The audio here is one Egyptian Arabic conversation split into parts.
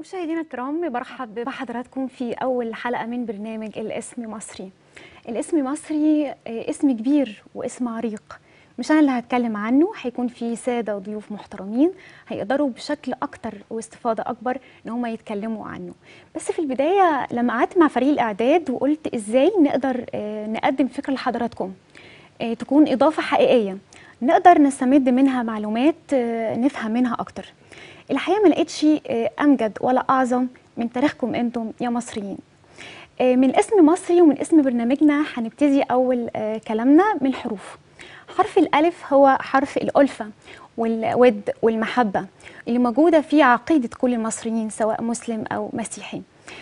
مشاهدينا الكرام برحب بحضراتكم في أول حلقة من برنامج الاسم مصري الاسم مصري آه، اسم كبير واسم عريق مش أنا اللي هتكلم عنه هيكون في سادة ضيوف محترمين هيقدروا بشكل أكتر واستفاضة أكبر إن هم يتكلموا عنه بس في البداية لما قعدت مع فريق الإعداد وقلت إزاي نقدر آه، نقدم فكرة لحضراتكم آه، تكون إضافة حقيقية نقدر نستمد منها معلومات آه، نفهم منها أكتر الحقيقة ما لقيتش آه، أمجد ولا أعظم من تاريخكم أنتم يا مصريين آه، من اسم مصري ومن اسم برنامجنا هنبتدي أول آه، كلامنا من الحروف حرف الألف هو حرف الألفة والود والمحبة اللي موجودة في عقيدة كل المصريين سواء مسلم أو مسيحي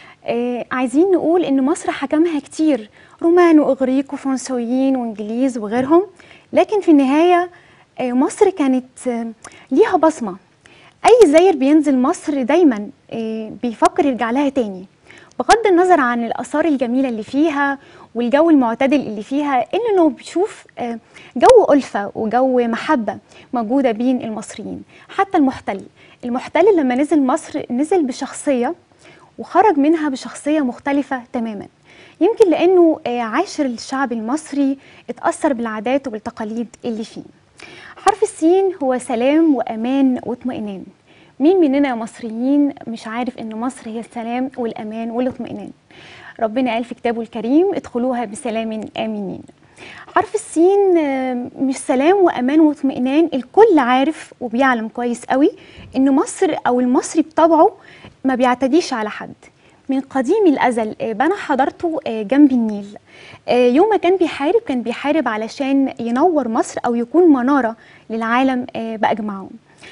آه، عايزين نقول ان مصر حكمها كتير رومان واغريق وفرنسويين وانجليز وغيرهم لكن في النهايه آه، مصر كانت آه، ليها بصمه اي زاير بينزل مصر دايما آه، بيفكر يرجع لها تاني بغض النظر عن الاثار الجميله اللي فيها والجو المعتدل اللي فيها الا انه بيشوف آه، جو الفه وجو محبه موجوده بين المصريين حتى المحتل المحتل لما نزل مصر نزل بشخصيه وخرج منها بشخصية مختلفة تماما يمكن لأنه آه، عاشر الشعب المصري اتأثر بالعادات وبالتقاليد اللي فيه حرف السين هو سلام وأمان واطمئنان مين مننا يا مصريين مش عارف ان مصر هي السلام والأمان والاطمئنان ربنا قال في كتابه الكريم ادخلوها بسلام آمنين حرف السين آه، مش سلام وامان واطمئنان الكل عارف وبيعلم كويس قوي ان مصر او المصري بطبعه ما بيعتديش على حد من قديم الازل آه، بنى حضارته آه، جنب النيل آه، يوم ما كان بيحارب كان بيحارب علشان ينور مصر او يكون مناره للعالم آه، باجمعه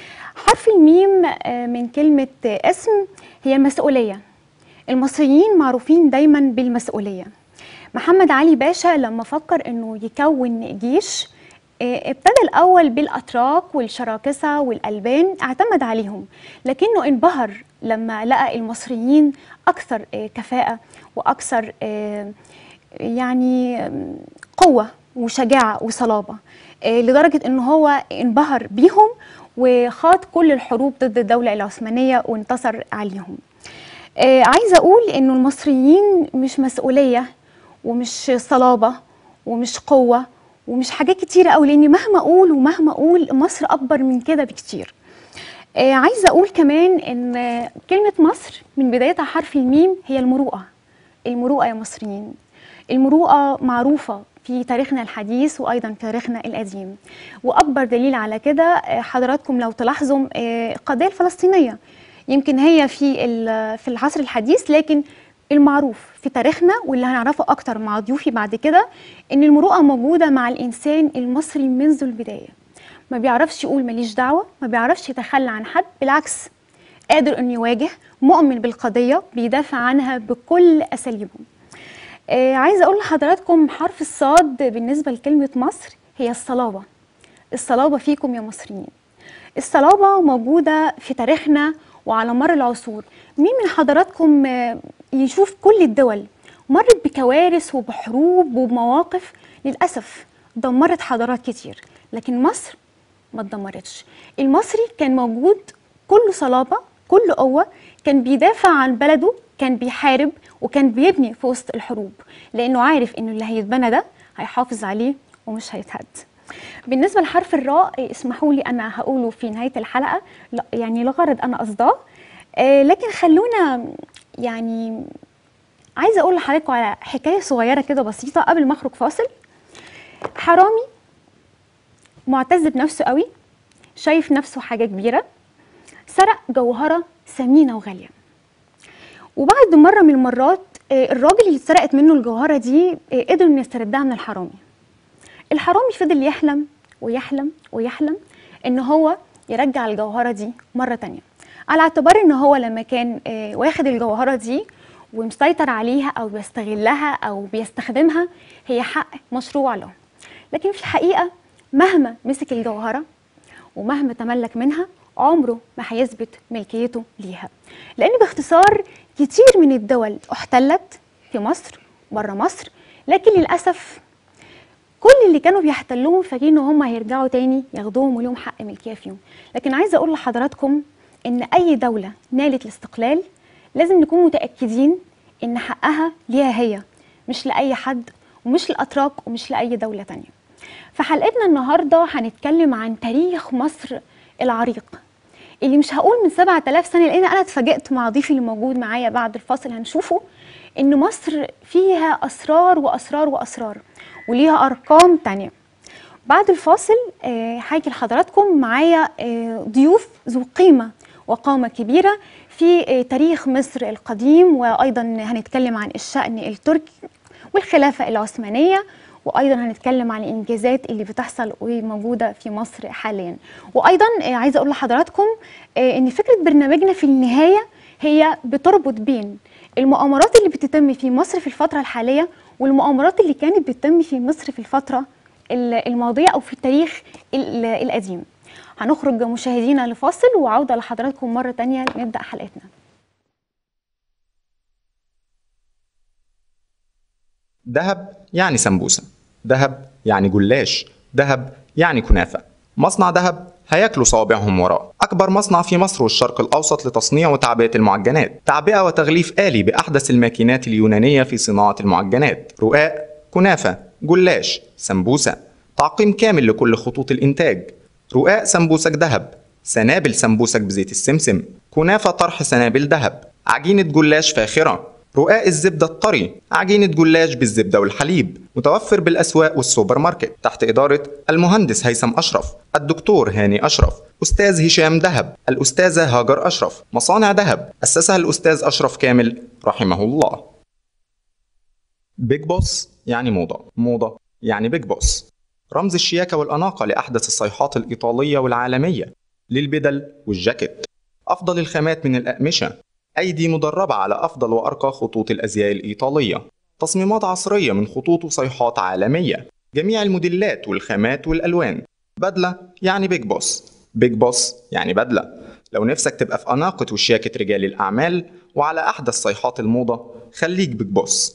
حرف الميم آه، من كلمه آه، اسم هي مسؤوليه المصريين معروفين دايما بالمسؤوليه محمد علي باشا لما فكر انه يكون جيش آه، ابتدى الاول بالاتراك والشراكسه والالبان اعتمد عليهم لكنه انبهر لما لقى المصريين اكثر آه، كفاءه واكثر آه، يعني آم، قوه وشجاعه وصلابه آه، لدرجه ان هو انبهر بيهم وخاض كل الحروب ضد الدوله العثمانيه وانتصر عليهم آه، عايزه اقول انه المصريين مش مسؤوليه ومش صلابه ومش قوه ومش حاجات كتيره قوي لاني مهما اقول ومهما اقول مصر اكبر من كده بكتير آه، عايزه اقول كمان ان آه، كلمه مصر من بدايتها حرف الميم هي المروءه المروءه يا مصريين المروءه معروفه في تاريخنا الحديث وايضا في تاريخنا القديم واكبر دليل على كده آه، حضراتكم لو تلاحظوا آه، القضيه الفلسطينيه يمكن هي في ال- في العصر الحديث لكن المعروف في تاريخنا واللي هنعرفه اكتر مع ضيوفي بعد كده ان المروءه موجوده مع الانسان المصري منذ البدايه ما بيعرفش يقول ماليش دعوه ما بيعرفش يتخلى عن حد بالعكس قادر انه يواجه مؤمن بالقضيه بيدافع عنها بكل اساليبه آه عايزه اقول لحضراتكم حرف الصاد بالنسبه لكلمه مصر هي الصلابه الصلابه فيكم يا مصريين الصلابه موجوده في تاريخنا وعلى مر العصور مين من حضراتكم آه، يشوف كل الدول مرت بكوارث وبحروب وبمواقف للاسف دمرت حضارات كتير لكن مصر ما اتدمرتش المصري كان موجود كله صلابه كله قوه كان بيدافع عن بلده كان بيحارب وكان بيبني في وسط الحروب لانه عارف انه اللي هيتبنى ده هيحافظ عليه ومش هيتهد بالنسبه لحرف الراء إيه، اسمحوا لي انا هقوله في نهايه الحلقه لا يعني لغرض انا قصداه آه، لكن خلونا يعني عايزه اقول لحضراتكم على حكايه صغيره كده بسيطه قبل ما اخرج فاصل حرامي معتز بنفسه قوي شايف نفسه حاجه كبيره سرق جوهره ثمينه وغاليه وبعد مره من المرات آه، الراجل اللي اتسرقت منه الجوهره دي آه، قدر انه يستردها من الحرامي الحرامي فضل يحلم ويحلم ويحلم ان هو يرجع الجوهره دي مره تانية على اعتبار ان هو لما كان آه، واخد الجوهره دي ومسيطر عليها او بيستغلها او بيستخدمها هي حق مشروع له لكن في الحقيقه مهما مسك الجوهره ومهما تملك منها عمره ما هيثبت ملكيته ليها لان باختصار كتير من الدول احتلت في مصر بره مصر لكن للاسف كل اللي كانوا بيحتلوهم فاكرين ان هم هيرجعوا تاني ياخدوهم وليهم حق ملكيه فيهم لكن عايزه اقول لحضراتكم ان اي دوله نالت الاستقلال لازم نكون متاكدين ان حقها ليها هي مش لاي حد ومش للاتراك ومش لاي دوله تانية في حلقتنا النهارده هنتكلم عن تاريخ مصر العريق اللي مش هقول من 7000 سنه لان انا اتفاجئت مع ضيفي اللي موجود معايا بعد الفاصل هنشوفه ان مصر فيها اسرار واسرار واسرار وليها ارقام تانية بعد الفاصل آه، هاجي لحضراتكم معايا آه، ضيوف ذو قيمه وقامه كبيره في آه، تاريخ مصر القديم وايضا هنتكلم عن الشان التركي والخلافه العثمانيه وايضا هنتكلم عن الانجازات اللي بتحصل وموجوده في مصر حاليا وايضا آه، عايزه اقول لحضراتكم آه، ان فكره برنامجنا في النهايه هي بتربط بين المؤامرات اللي بتتم في مصر في الفتره الحاليه والمؤامرات اللي كانت بتتم في مصر في الفتره ال- الماضيه او في التاريخ ال- القديم هنخرج مشاهدينا لفاصل وعوده لحضراتكم مره تانية نبدا حلقتنا دهب يعني سمبوسة دهب يعني جلاش دهب يعني كنافة مصنع دهب هياكلوا صوابعهم وراه أكبر مصنع في مصر والشرق الأوسط لتصنيع وتعبئة المعجنات تعبئة وتغليف آلي بأحدث الماكينات اليونانية في صناعة المعجنات رقاق كنافة جلاش سمبوسة تعقيم كامل لكل خطوط الإنتاج رقاق سمبوسك دهب سنابل سمبوسك بزيت السمسم كنافة طرح سنابل دهب عجينة جلاش فاخرة رقاق الزبدة الطري عجينة جلاش بالزبدة والحليب متوفر بالأسواق والسوبر ماركت تحت إدارة المهندس هيثم أشرف الدكتور هاني أشرف أستاذ هشام دهب الأستاذة هاجر أشرف مصانع دهب أسسها الأستاذ أشرف كامل رحمه الله بيج بوس يعني موضة موضة يعني بيج بوس رمز الشياكة والأناقة لأحدث الصيحات الإيطالية والعالمية للبدل والجاكيت أفضل الخامات من الأقمشة أيدي مدربة على أفضل وأرقى خطوط الأزياء الإيطالية تصميمات عصرية من خطوط وصيحات عالمية جميع الموديلات والخامات والألوان بدلة يعني بيج بوس بيج بوس يعني بدلة لو نفسك تبقى في أناقة وشياكة رجال الأعمال وعلى أحدث صيحات الموضة خليك بيج بوس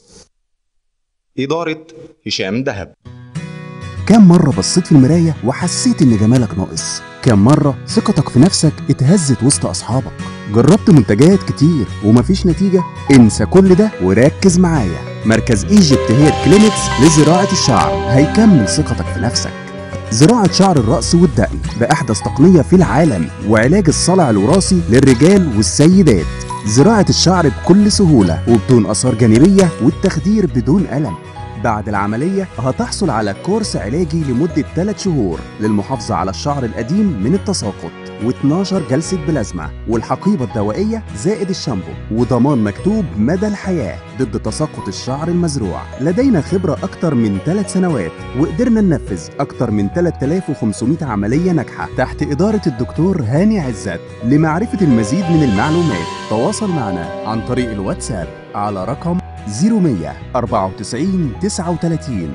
إدارة هشام دهب كم مرة بصيت في المراية وحسيت إن جمالك ناقص؟ كم مرة ثقتك في نفسك اتهزت وسط أصحابك؟ جربت منتجات كتير ومفيش نتيجة؟ انسى كل ده وركز معايا مركز ايجيبت هير كلينكس لزراعة الشعر هيكمل ثقتك في نفسك زراعة شعر الرأس والدقن بأحدث تقنية في العالم وعلاج الصلع الوراثي للرجال والسيدات زراعة الشعر بكل سهولة وبدون آثار جانبية والتخدير بدون ألم بعد العملية هتحصل على كورس علاجي لمدة 3 شهور للمحافظة على الشعر القديم من التساقط و12 جلسة بلازما والحقيبة الدوائية زائد الشامبو وضمان مكتوب مدى الحياة ضد تساقط الشعر المزروع لدينا خبرة أكتر من 3 سنوات وقدرنا ننفذ أكتر من 3500 عملية ناجحة تحت إدارة الدكتور هاني عزت لمعرفة المزيد من المعلومات تواصل معنا عن طريق الواتساب على رقم 0100 94 39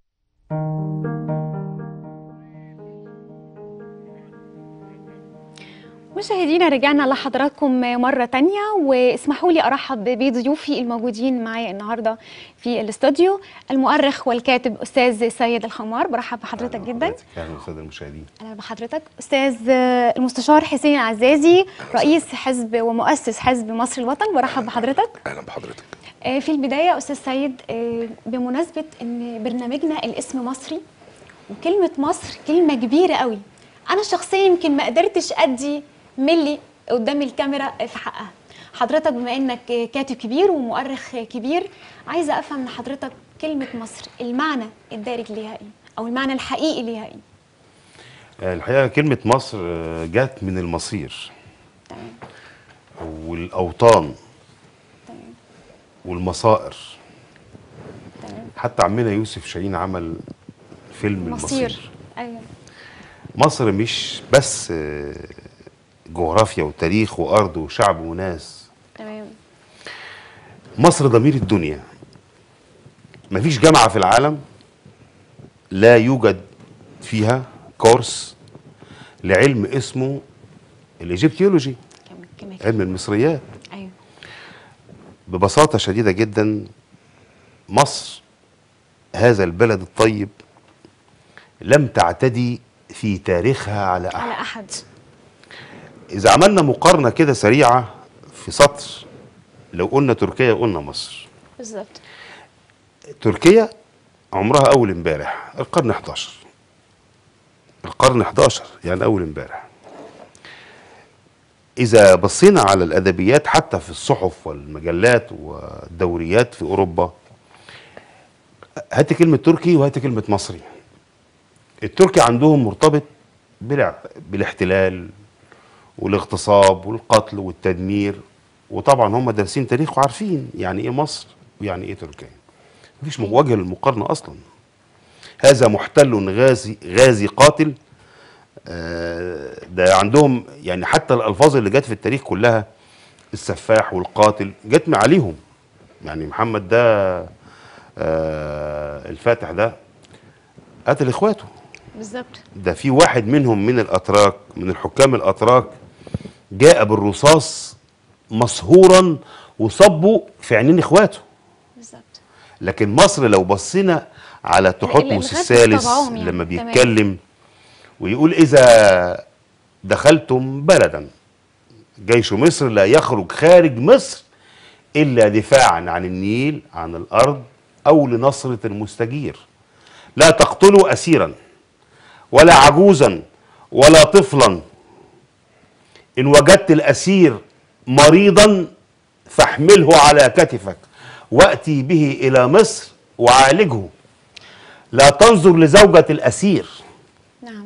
مشاهدينا رجعنا لحضراتكم مرة تانية واسمحوا لي أرحب بضيوفي الموجودين معايا النهاردة في الاستوديو المؤرخ والكاتب أستاذ سيد الخمار برحب بحضرتك جدا اهلا بالساده المشاهدين أهلا بحضرتك أستاذ المستشار حسين العزازي رئيس حزب ومؤسس حزب مصر الوطن برحب بحضرتك اهلا بحضرتك آه، في البداية أستاذ سيد آه، بمناسبة أن برنامجنا الاسم مصري وكلمة مصر كلمة كبيرة قوي أنا شخصيا يمكن ما قدرتش أدي ملي قدام الكاميرا في حقها حضرتك بما أنك كاتب كبير ومؤرخ كبير عايزة أفهم من حضرتك كلمة مصر المعنى الدارج ليها إيه أو المعنى الحقيقي ليها إيه آه، الحقيقه كلمه مصر آه، جت من المصير تمام والاوطان تمام والمصائر تمام حتى عمنا يوسف شاهين عمل فيلم المصير مصير أيوه مصر مش بس آه، جغرافيا وتاريخ وارض وشعب وناس تمام مصر ضمير الدنيا مفيش جامعه في العالم لا يوجد فيها كورس لعلم اسمه الايجيبتيولوجي كمل كمل علم المصريات أيوه ببساطة شديدة جدا مصر هذا البلد الطيب لم تعتدي في تاريخها على على أحد أحد إذا عملنا مقارنة كده سريعة في سطر لو قلنا تركيا قلنا مصر بالظبط تركيا عمرها اول امبارح القرن 11 القرن 11 يعني اول امبارح اذا بصينا على الادبيات حتى في الصحف والمجلات والدوريات في اوروبا هات كلمه تركي وهات كلمه مصري التركي عندهم مرتبط بالع- بالاحتلال والاغتصاب والقتل والتدمير وطبعا هم دارسين تاريخ وعارفين يعني ايه مصر ويعني ايه تركيا مفيش وجه للمقارنه اصلا هذا محتل غازي غازي قاتل آه، ده عندهم يعني حتى الالفاظ اللي جت في التاريخ كلها السفاح والقاتل جت من عليهم يعني محمد ده آه، الفاتح ده قتل اخواته بالظبط ده في واحد منهم من الاتراك من الحكام الاتراك جاء بالرصاص مسهورا وصبه في عينين اخواته بالظبط لكن مصر لو بصينا على تحتمس الغاز الثالث طبعهم يعني. لما تمام. بيتكلم ويقول اذا دخلتم بلدا جيش مصر لا يخرج خارج مصر الا دفاعا عن النيل عن الارض او لنصره المستجير لا تقتلوا اسيرا ولا عجوزا ولا طفلا ان وجدت الاسير مريضا فاحمله على كتفك واتي به الى مصر وعالجه لا تنظر لزوجة الأسير نعم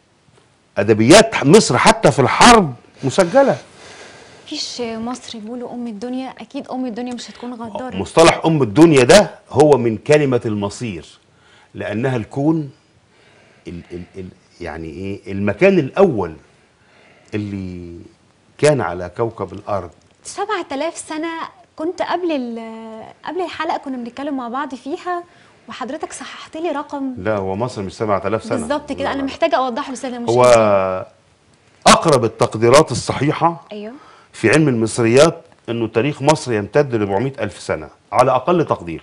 أدبيات مصر حتى في الحرب مسجلة مفيش مصري بيقولوا ام الدنيا اكيد ام الدنيا مش هتكون غداره مصطلح أم الدنيا ده هو من كلمة المصير لأنها الكون ال ال ال يعني إيه المكان الأول اللي كان على كوكب الأرض 7000 سنه كنت قبل ال- قبل الحلقه كنا بنتكلم مع بعض فيها وحضرتك صححت لي رقم لا هو مصر مش 7000 سنة بالظبط كده لا، انا لا. محتاجه اوضحه للساده هو المشاهدين أقرب التقديرات الصحيحة ايوه في علم المصريات انه تاريخ مصر يمتد ل 400 الف سنه على اقل تقدير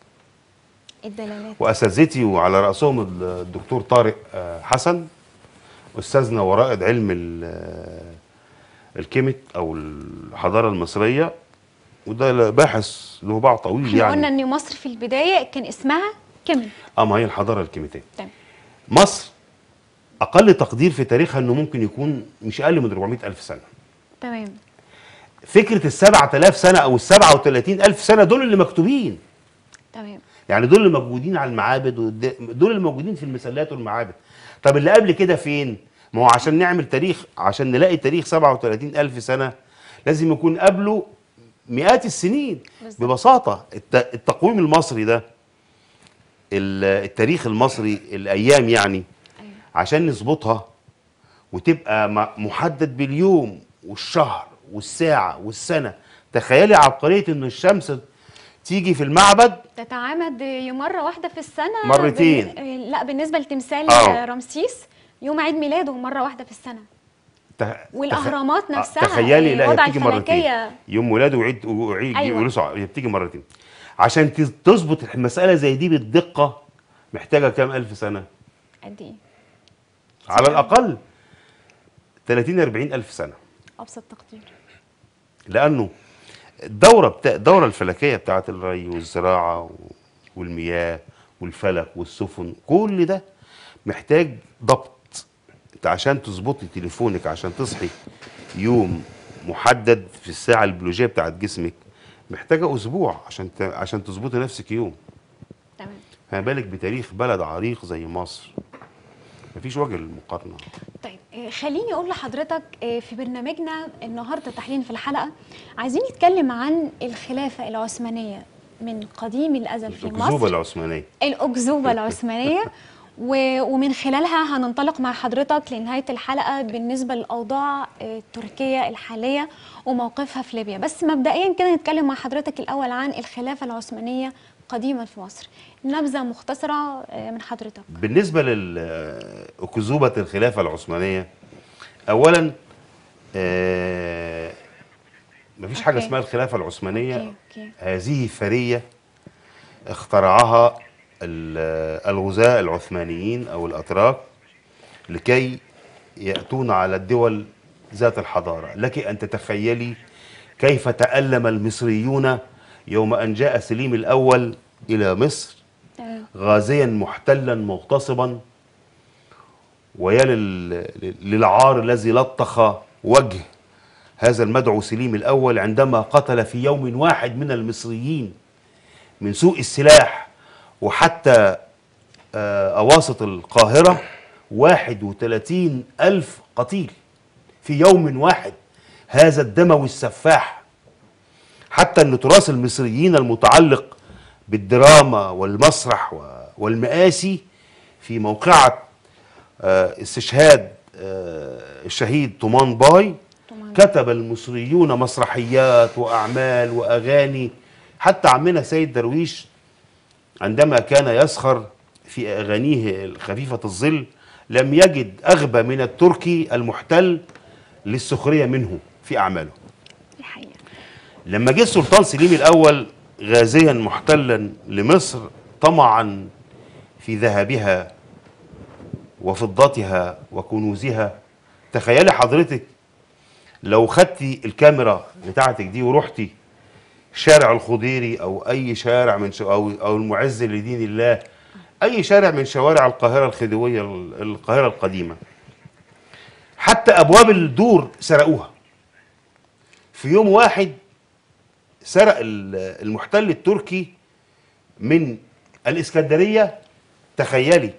الدلالات واساتذتي وعلى راسهم الدكتور طارق آه، حسن استاذنا ورائد علم ال- آه، الكيميك او الحضاره المصريه وده باحث له باع طويل احنا قلنا يعني ان مصر في البدايه كان اسمها كمل اه ما هي الحضاره الكيميائيه تمام مصر اقل تقدير في تاريخها انه ممكن يكون مش اقل من 400 الف سنه تمام فكره ال 7000 سنه او ال 37 الف سنه دول اللي مكتوبين تمام يعني دول اللي موجودين على المعابد والد- دول اللي موجودين في المسلات والمعابد طب اللي قبل كده فين ما هو عشان نعمل تاريخ عشان نلاقي تاريخ 37 ألف سنة لازم يكون قبله مئات السنين بالظبط. ببساطة الت- التقويم المصري ده ال- التاريخ المصري الأيام يعني أيوة. عشان نظبطها وتبقى م- محدد باليوم والشهر والساعة والسنة تخيلي عبقرية إن الشمس تيجي في المعبد تتعامد مره واحده في السنه مرتين. بال... لا بالنسبه لتمثال آه. رمسيس يوم عيد ميلاده مره واحده في السنه ته- والأهرامات تخ- نفسها، آه، تخيلي لا هي الوضع بتيجي مرتين الفلكية. يوم ولاده وعيد وعيد أيوة. أيوة. هي بتيجي مرتين عشان تز- تظبط المساله زي دي بالدقه محتاجه كام الف سنه قد ايه على الاقل 30 40 الف سنه ابسط تقدير لانه الدوره بتاع الدوره الفلكيه بتاعت الري والزراعه و- والمياه والفلك والسفن كل ده محتاج ضبط انت عشان تظبطي تليفونك عشان تصحي يوم محدد في الساعه البيولوجيه بتاعت جسمك محتاجه اسبوع عشان ت... عشان تظبطي نفسك يوم تمام فما بالك بتاريخ بلد عريق زي مصر مفيش وجه للمقارنه طيب آه، خليني اقول لحضرتك آه، في برنامجنا النهارده تحليل في الحلقه عايزين نتكلم عن الخلافه العثمانيه من قديم الازل في الأكذوبة مصر العثمانيه الأكذوبة العثمانية و- ومن خلالها هننطلق مع حضرتك لنهاية الحلقة بالنسبة للأوضاع آه، تركيا الحالية وموقفها في ليبيا بس مبدئيا كده نتكلم مع حضرتك الأول عن الخلافة العثمانية قديما في مصر نبذة مختصرة آه، من حضرتك بالنسبة لأكذوبة الخلافة العثمانية أولا آه مفيش حاجة أوكي. اسمها الخلافة العثمانية أوكي، أوكي. هذه فرية اخترعها ال- الغزاة العثمانيين أو الأتراك لكي يأتون على الدول ذات الحضارة لك أن تتخيلي كيف تألم المصريون يوم أن جاء سليم الأول إلى مصر تمام غازيا محتلا مغتصبا ويا لل- للعار الذي لطخ وجه هذا المدعو سليم الأول عندما قتل في يوم واحد من المصريين من سوء السلاح وحتى آه، أواسط القاهرة 31 ألف قتيل في يوم واحد هذا الدموي السفاح حتى أن تراث المصريين المتعلق بالدراما والمسرح و- والمآسي في موقعة آه، استشهاد آه، الشهيد طومان باي طومان. كتب المصريون مسرحيات وأعمال وأغاني حتى عمنا سيد درويش عندما كان يسخر في أغانيه خفيفة الظل لم يجد أغبى من التركي المحتل للسخرية منه في أعماله دي حقيقة لما جه السلطان سليم الأول غازيا محتلا لمصر طمعا في ذهبها وفضتها وكنوزها تخيلي حضرتك لو خدتي الكاميرا بتاعتك دي ورحتي شارع الخضيري او اي شارع من شو او او المعز لدين الله اي شارع من شوارع القاهره الخديويه ال- القاهره القديمه حتى ابواب الدور سرقوها في يوم واحد سرق ال- المحتل التركي من الاسكندريه تخيلي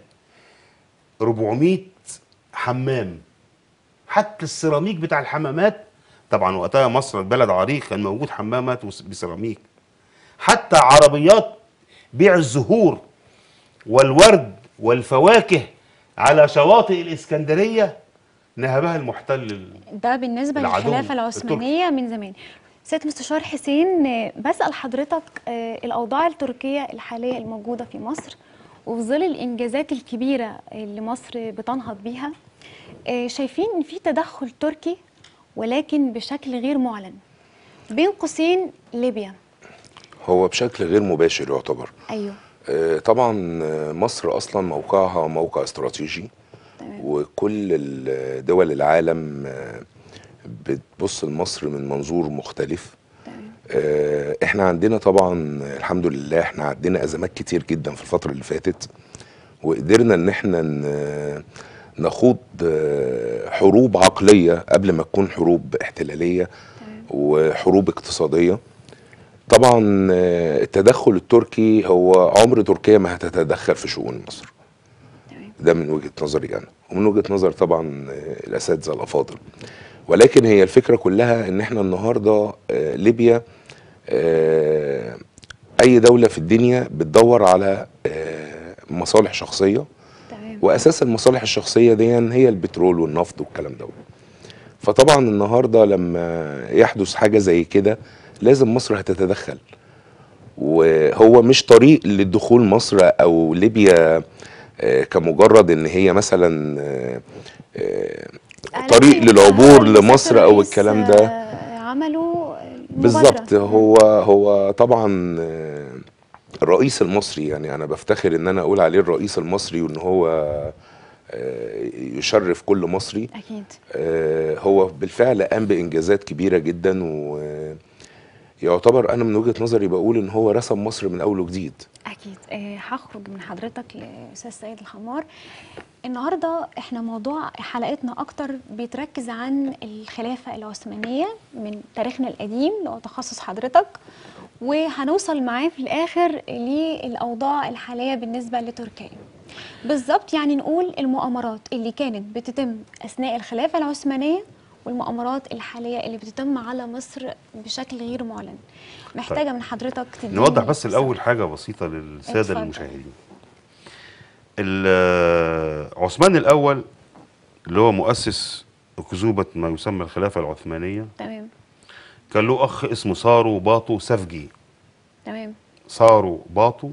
400 حمام حتى السيراميك بتاع الحمامات طبعا وقتها مصر بلد عريق كان موجود حمامات وس- بسيراميك حتى عربيات بيع الزهور والورد والفواكه على شواطئ الاسكندريه نهبها المحتل ال- ده بالنسبة العدو للخلافة العثمانية من زمان سيد مستشار حسين آه، بسأل حضرتك آه، الأوضاع التركية الحالية الموجودة في مصر وفي ظل الإنجازات الكبيرة اللي مصر بتنهض بيها آه، شايفين إن في تدخل تركي ولكن بشكل غير معلن بين قوسين ليبيا هو بشكل غير مباشر يعتبر أيوه آه، طبعا آه، مصر اصلا موقعها موقع استراتيجي تمام وكل ال- دول العالم آه، بتبص لمصر من منظور مختلف تمام آه، احنا عندنا طبعا الحمد لله احنا عندنا ازمات كتير جدا في الفتره اللي فاتت وقدرنا ان احنا ن- نخوض آه، حروب عقليه قبل ما تكون حروب احتلاليه وحروب اقتصاديه طبعا آه، التدخل التركي هو عمر تركيا ما هتتدخل في شؤون مصر تمام ده من وجهة نظري أنا ومن وجهة نظر طبعا آه، الأساتذة الأفاضل ولكن هي الفكرة كلها إن إحنا النهاردة آه، ليبيا آه، أي دولة في الدنيا بتدور على آه، مصالح شخصية تمام وأساس المصالح الشخصية دي هي البترول والنفط والكلام ده فطبعا النهاردة لما يحدث حاجة زي كده لازم مصر هتتدخل وهو مش طريق للدخول مصر او ليبيا آه، كمجرد ان هي مثلا آه، آه، طريق إعلان للعبور السيد لمصر او الرئيس، الكلام ده آه، عملوا بالظبط مبادرة. هو هو طبعا آه، الرئيس المصري يعني انا بفتخر ان انا اقول عليه الرئيس المصري وان هو آه، يشرف كل مصري أكيد آه، هو بالفعل قام بانجازات كبيره جدا ويعتبر انا من وجهه نظري بقول ان هو رسم مصر من اول وجديد أكيد آه، هاخد من حضرتك لأستاذ سيد الحمار النهاردة احنا موضوع حلقتنا أكتر بيتركز عن الخلافة العثمانية من تاريخنا القديم اللي هو تخصص حضرتك وهنوصل معاه في الآخر للأوضاع الحالية بالنسبة لتركيا بالظبط يعني نقول المؤامرات اللي كانت بتتم أثناء الخلافة العثمانية والمؤامرات الحالية اللي بتتم على مصر بشكل غير معلن محتاجة من حضرتك تديني نوضح بس مثال. الاول حاجه بسيطه للساده اتفضل. المشاهدين ال- عثمان الاول اللي هو مؤسس اكذوبه ما يسمى الخلافه العثمانيه تمام كان له اخ اسمه سارو باطو سفجي تمام سارو باطو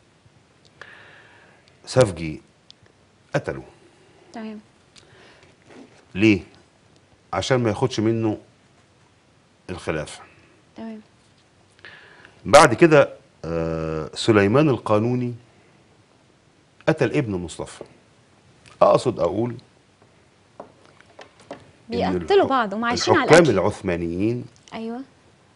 سفجي قتله تمام ليه عشان ما ياخدش منه الخلافه تمام بعد كده آه، سليمان القانوني قتل ابن مصطفى اقصد اقول إن بيقتلوا الح- بعض وما عايشين على الحكام الأكل العثمانيين ايوه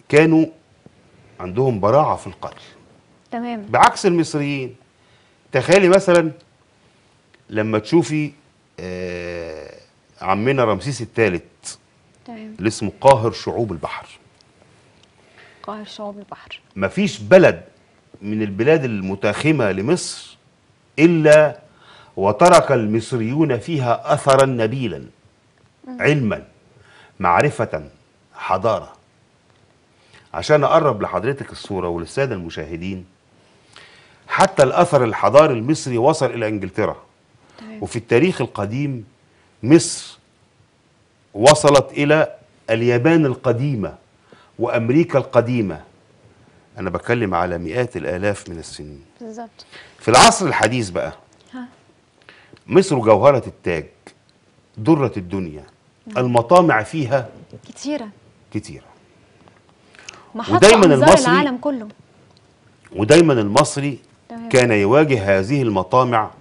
كانوا عندهم براعه في القتل تمام بعكس المصريين تخيلي مثلا لما تشوفي آه، عمنا رمسيس الثالث تمام اللي اسمه قاهر شعوب البحر قاهر شعوب البحر مفيش بلد من البلاد المتاخمة لمصر إلا وترك المصريون فيها أثرا نبيلا علما معرفة حضارة عشان أقرب لحضرتك الصورة وللسادة المشاهدين حتى الأثر الحضاري المصري وصل إلى إنجلترا تمام وفي التاريخ القديم مصر وصلت إلى اليابان القديمة وأمريكا القديمة أنا بتكلم على مئات الآلاف من السنين بالظبط في العصر الحديث بقى ها مصر جوهرة التاج درة الدنيا المطامع فيها كتيرة كتيرة محطة ودايماً أنظار المصري- العالم كله ودايما المصري تمام. كان يواجه هذه المطامع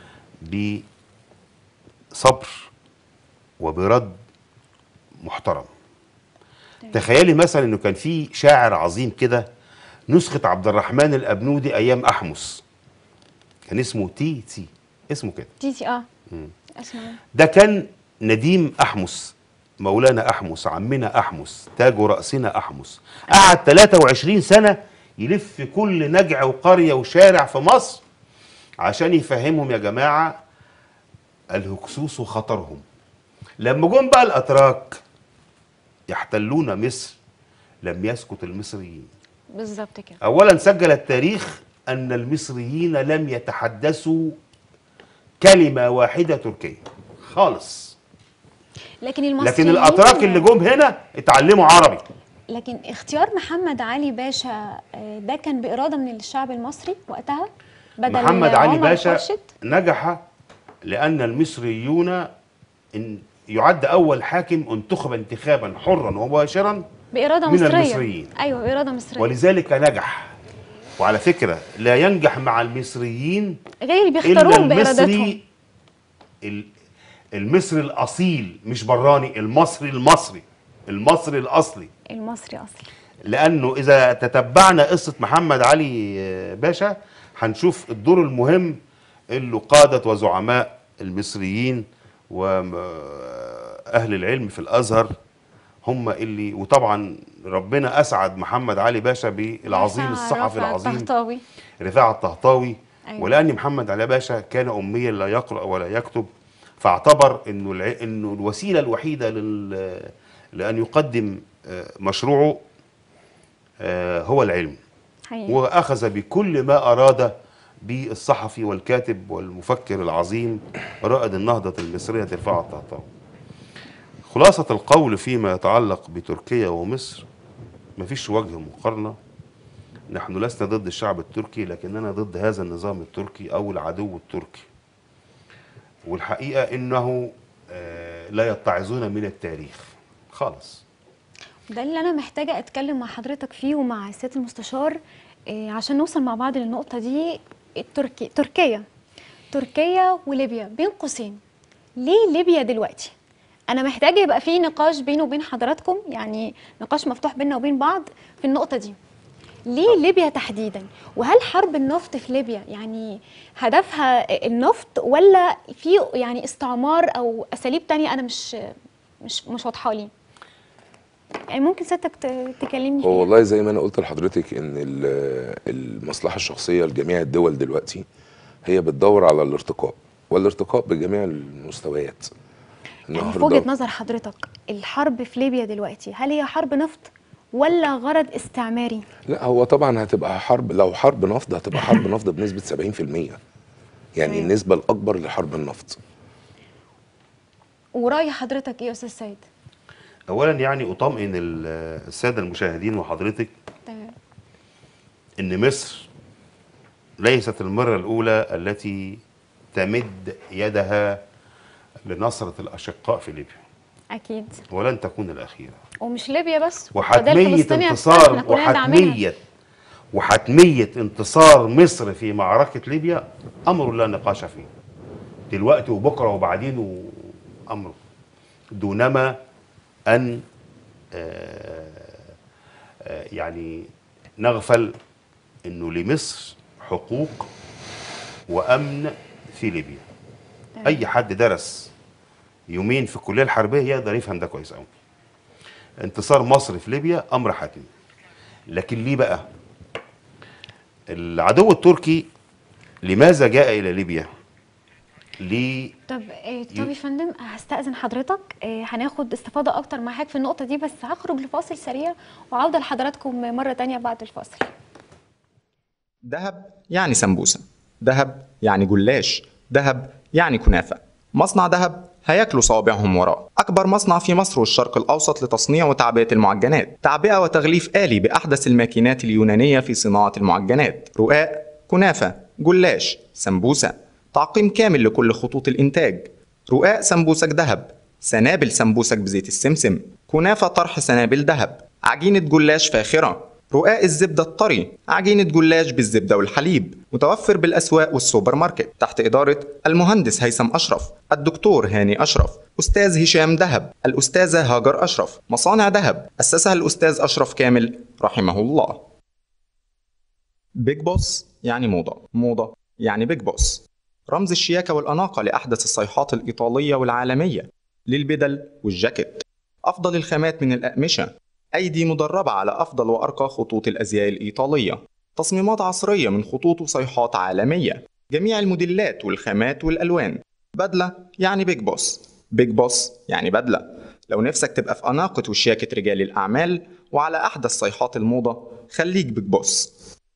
بصبر وبرد محترم تخيلي مثلا انه كان في شاعر عظيم كده نسخة عبد الرحمن الأبنودي أيام أحمس كان اسمه تي تي اسمه كده تيتي اه اسمع ده كان نديم أحمس مولانا أحمس عمنا أحمس تاج رأسنا أحمس قعد 23 سنة يلف في كل نجع وقرية وشارع في مصر عشان يفهمهم يا جماعة الهكسوس خطرهم لما جم بقى الأتراك يحتلون مصر لم يسكت المصريين بالظبط كده أولا سجل التاريخ أن المصريين لم يتحدثوا كلمة واحدة تركية خالص لكن المصريين لكن الاتراك اللي جم هنا اتعلموا عربي لكن اختيار محمد علي باشا آه، ده كان بإرادة من الشعب المصري وقتها بدل محمد علي عمر باشا خورشيد؟ نجح لان المصريون إن يعد اول حاكم انتخب انتخابا حرا ومباشرا بإرادة من مصرية المصريين. أيوة بإرادة مصرية ولذلك نجح وعلى فكره لا ينجح مع المصريين غير اللي الا بيختاروهم بإرادتهم المصري ال- المصري الاصيل مش براني المصري المصري المصري الاصلي المصري أصلي لانه اذا تتبعنا قصه محمد علي باشا هنشوف الدور المهم اللي قاده وزعماء المصريين واهل العلم في الازهر هم اللي وطبعا ربنا اسعد محمد علي باشا بالعظيم رفع- الصحفي رفع العظيم الطهطاوي رفاعة الطهطاوي أيوة. ولأن محمد علي باشا كان أميا لا يقرأ ولا يكتب فاعتبر إنه الع... إنه الوسيلة الوحيدة لل... لأن يقدم آه، مشروعه آه، هو العلم حقيقي وأخذ بكل ما أراد بالصحفي والكاتب والمفكر العظيم رائد النهضة المصرية رفاعة الطهطاوي خلاصة القول فيما يتعلق بتركيا ومصر مفيش وجه مقارنة نحن لسنا ضد الشعب التركي لكننا ضد هذا النظام التركي أو العدو التركي والحقيقة إنه آه، لا يتعظون من التاريخ خالص ده اللي انا محتاجه اتكلم مع حضرتك فيه ومع السيد المستشار إيه، عشان نوصل مع بعض للنقطه دي التركي تركيا تركيا وليبيا بين قوسين ليه ليبيا دلوقتي انا محتاجه يبقى في نقاش بيني وبين حضراتكم يعني نقاش مفتوح بيننا وبين بعض في النقطه دي ليه ليبيا تحديدا وهل حرب النفط في ليبيا يعني هدفها النفط ولا في يعني استعمار او اساليب تانية انا مش مش مش واضحه لي يعني ممكن سيادتك ت- تكلمني هو فيها والله زي ما انا قلت لحضرتك ان ال- المصلحه الشخصيه لجميع الدول دلوقتي هي بتدور على الارتقاء والارتقاء بجميع المستويات يعني في وجهه نظر حضرتك الحرب في ليبيا دلوقتي هل هي حرب نفط ولا غرض استعماري لا هو طبعا هتبقى حرب لو حرب نفط هتبقى حرب نفط بنسبه 70% يعني تمام. النسبه الاكبر لحرب النفط وراي حضرتك ايه يا استاذ سيد أولا يعني أطمئن ال- السادة المشاهدين وحضرتك تمام ان مصر ليست المره الاولى التي تمد يدها لنصره الاشقاء في ليبيا اكيد ولن تكون الاخيره ومش ليبيا بس وده وحتميه الفلسطينية انتصار احنا كلنا داعمينها. وحتميه وحتميه انتصار مصر في معركه ليبيا امر لا نقاش فيه دلوقتي وبكره وبعدين امر دونما ان آه، آه، يعني نغفل انه لمصر حقوق وامن في ليبيا اي حد درس يومين في الكليه الحربيه يقدر يفهم ده كويس قوي انتصار مصر في ليبيا امر حتمي لكن ليه بقى العدو التركي لماذا جاء الى ليبيا ليه طب آه، طب يا فندم هستأذن حضرتك آه، هناخد استفاضة أكتر معاك في النقطة دي بس هخرج لفاصل سريع وعودة لحضراتكم مرة تانية بعد الفاصل دهب يعني سمبوسة دهب يعني جلاش دهب يعني كنافة مصنع دهب هياكلوا صوابعهم وراه أكبر مصنع في مصر والشرق الأوسط لتصنيع وتعبئة المعجنات تعبئة وتغليف آلي بأحدث الماكينات اليونانية في صناعة المعجنات رقاق كنافة جلاش سمبوسة تعقيم كامل لكل خطوط الإنتاج رقاق سمبوسك دهب سنابل سمبوسك بزيت السمسم كنافة طرح سنابل دهب عجينة جلاش فاخرة رقاق الزبدة الطري عجينة جلاش بالزبدة والحليب متوفر بالأسواق والسوبر ماركت تحت إدارة المهندس هيثم أشرف الدكتور هاني أشرف أستاذ هشام دهب الأستاذة هاجر أشرف مصانع دهب أسسها الأستاذ أشرف كامل رحمه الله بيج بوس يعني موضة موضة يعني بيج بوس رمز الشياكة والأناقة لأحدث الصيحات الإيطالية والعالمية للبدل والجاكيت أفضل الخامات من الأقمشة أيدي مدربة على أفضل وأرقى خطوط الأزياء الإيطالية تصميمات عصرية من خطوط وصيحات عالمية جميع الموديلات والخامات والألوان بدلة يعني بيج بوس بيج بوس يعني بدلة لو نفسك تبقى في أناقة وشياكة رجال الأعمال وعلى أحدث صيحات الموضة خليك بيج بوس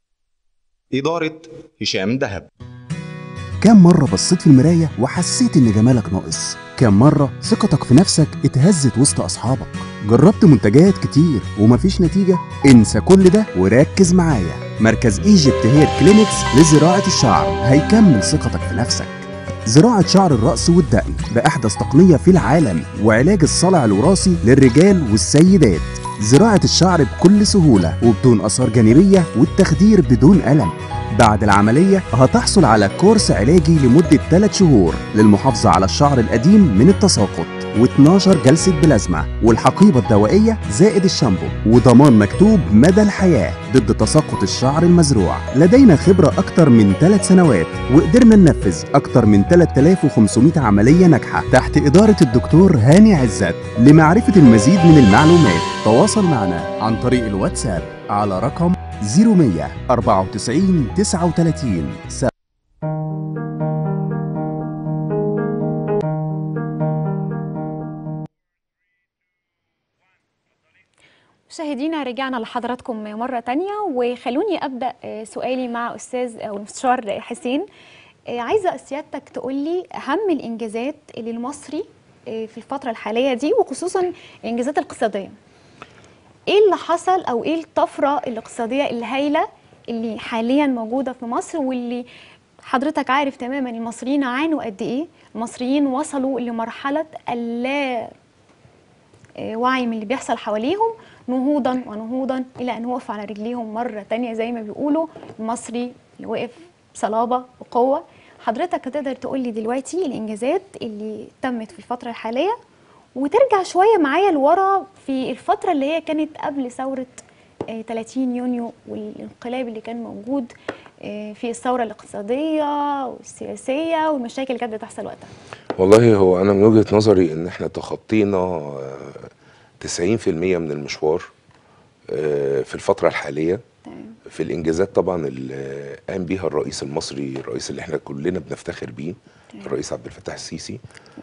إدارة هشام دهب كم مرة بصيت في المراية وحسيت إن جمالك ناقص؟ كم مرة ثقتك في نفسك اتهزت وسط أصحابك؟ جربت منتجات كتير ومفيش نتيجة؟ انسى كل ده وركز معايا مركز ايجيبت هير كلينكس لزراعة الشعر هيكمل ثقتك في نفسك زراعة شعر الرأس والدقن بأحدث تقنية في العالم وعلاج الصلع الوراثي للرجال والسيدات زراعة الشعر بكل سهولة وبدون آثار جانبية والتخدير بدون ألم بعد العملية هتحصل على كورس علاجي لمدة 3 شهور للمحافظة على الشعر القديم من التساقط و12 جلسة بلازما والحقيبة الدوائية زائد الشامبو وضمان مكتوب مدى الحياة ضد تساقط الشعر المزروع لدينا خبرة أكتر من 3 سنوات وقدرنا ننفذ أكتر من 3500 عملية ناجحة تحت إدارة الدكتور هاني عزت لمعرفة المزيد من المعلومات تواصل معنا عن طريق الواتساب على رقم 0100 94 39 مشاهدينا رجعنا لحضراتكم مرة تانية وخلوني أبدأ آه، سؤالي مع أستاذ أو المستشار حسين آه، عايزة سيادتك تقولي أهم الإنجازات اللي المصري آه، في الفترة الحالية دي وخصوصا الإنجازات الاقتصادية إيه اللي حصل أو إيه الطفرة الاقتصادية الهائلة اللي حاليا موجودة في مصر واللي حضرتك عارف تماما المصريين عانوا قد إيه المصريين وصلوا لمرحلة اللا آه، وعي من اللي بيحصل حواليهم نهوضا ونهوضا الى ان وقفوا على رجليهم مره تانية زي ما بيقولوا المصري اللي وقف بصلابه وقوه حضرتك هتقدر تقول لي دلوقتي الانجازات اللي تمت في الفتره الحاليه وترجع شويه معايا لورا في الفتره اللي هي كانت قبل ثوره آه، 30 يونيو والانقلاب اللي كان موجود آه، في الثوره الاقتصاديه والسياسيه والمشاكل اللي كانت بتحصل وقتها والله هو انا من وجهة نظري ان احنا تخطينا آه، 90% من المشوار آه، في الفترة الحالية تمام في الانجازات طبعا اللي قام بيها الرئيس المصري الرئيس اللي احنا كلنا بنفتخر بيه الرئيس عبد الفتاح السيسي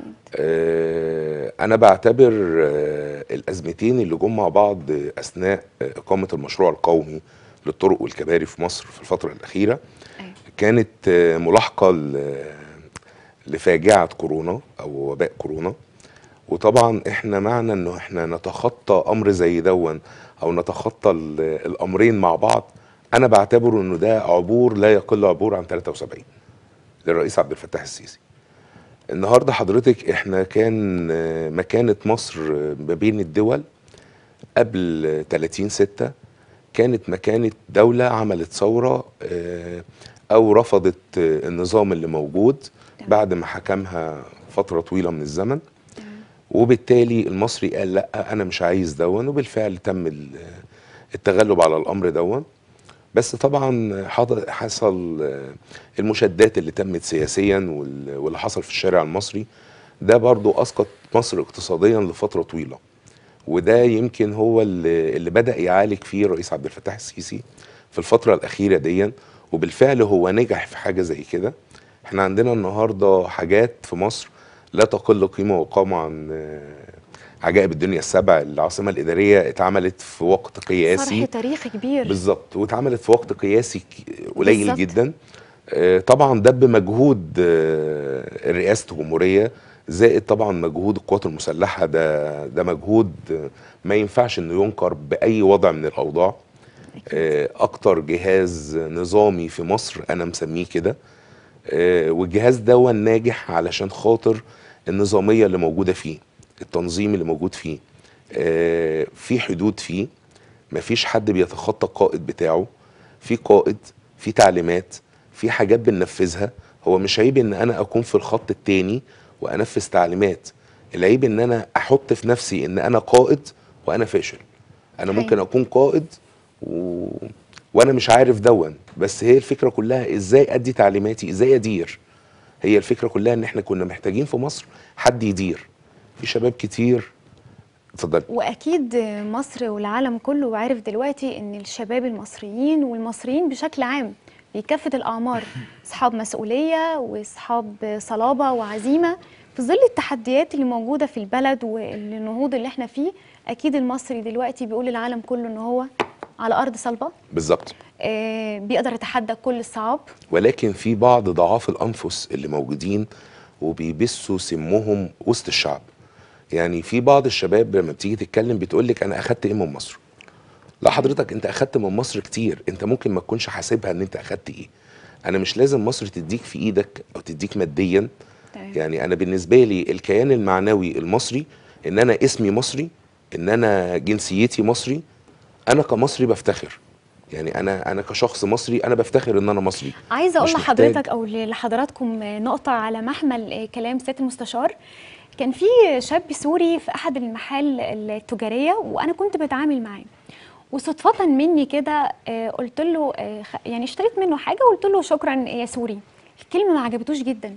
آه، انا بعتبر آه، الازمتين اللي جم مع بعض اثناء آه، اقامه المشروع القومي للطرق والكباري في مصر في الفتره الاخيره أيوة. كانت آه، ملاحقه ل- لفاجعه كورونا او وباء كورونا وطبعا احنا معنى انه احنا نتخطى امر زي دون او نتخطى ال- الامرين مع بعض انا بعتبره انه ده عبور لا يقل عبور عن 73 للرئيس عبد الفتاح السيسي النهارده حضرتك احنا كان آه، مكانه مصر آه، ما بين الدول قبل آه، 30 6 كانت مكانه دوله عملت ثوره آه، او رفضت آه، النظام اللي موجود تمام. بعد ما حكمها فتره طويله من الزمن وبالتالي المصري قال لا انا مش عايز دون وبالفعل تم ال- التغلب على الامر دون بس طبعا حض- حصل آه، المشادات اللي تمت سياسيا وال- واللي حصل في الشارع المصري ده برضو اسقط مصر اقتصاديا لفتره طويله وده يمكن هو اللي, اللي بدا يعالج فيه الرئيس عبد الفتاح السيسي في الفتره الاخيره دي وبالفعل هو نجح في حاجه زي كده احنا عندنا النهارده حاجات في مصر لا تقل قيمه وقامه عن آه، عجائب الدنيا السبع العاصمه الاداريه اتعملت في وقت قياسي فرح تاريخي كبير بالظبط واتعملت في وقت قياسي ك- قليل بالظبط. جدا آه، طبعا ده بمجهود آه، رئاسه الجمهوريه زائد طبعا مجهود القوات المسلحه ده ده مجهود آه، ما ينفعش انه ينكر باي وضع من الاوضاع آه، اكتر جهاز نظامي في مصر انا مسميه كده آه، والجهاز ده ناجح علشان خاطر النظاميه اللي موجوده فيه التنظيم اللي موجود فيه آه، في حدود فيه مفيش حد بيتخطى القائد بتاعه في قائد في تعليمات في حاجات بننفذها هو مش عيب ان انا اكون في الخط التاني وانفذ تعليمات العيب ان انا احط في نفسي ان انا قائد وانا فاشل انا حقيقي. ممكن اكون قائد و... وانا مش عارف دون بس هي الفكره كلها ازاي ادي تعليماتي ازاي ادير هي الفكره كلها ان احنا كنا محتاجين في مصر حد يدير في شباب كتير اتفضل واكيد مصر والعالم كله عارف دلوقتي ان الشباب المصريين والمصريين بشكل عام بكافه الاعمار اصحاب مسؤوليه واصحاب صلابه وعزيمه في ظل التحديات اللي موجوده في البلد والنهوض اللي احنا فيه اكيد المصري دلوقتي بيقول للعالم كله ان هو على ارض صلبه بالظبط آه، بيقدر يتحدى كل الصعاب ولكن في بعض ضعاف الانفس اللي موجودين وبيبثوا سمهم وسط الشعب يعني في بعض الشباب لما بتيجي تتكلم بتقول لك انا اخدت ايه من مصر لا حضرتك انت اخدت من مصر كتير انت ممكن ما تكونش حاسبها ان انت اخدت ايه انا مش لازم مصر تديك في ايدك او تديك ماديا تمام. يعني انا بالنسبه لي الكيان المعنوي المصري ان انا اسمي مصري ان انا جنسيتي مصري انا كمصري بفتخر يعني انا انا كشخص مصري انا بفتخر ان انا مصري عايزه اقول مش محتاج- لحضرتك او لحضراتكم نقطه على محمل كلام سياده المستشار كان في شاب سوري في احد المحال التجاريه وانا كنت بتعامل معاه وصدفه مني كده آه، قلت له آه، خ- يعني اشتريت منه حاجه وقلت له شكرا يا سوري الكلمه ما عجبتوش جدا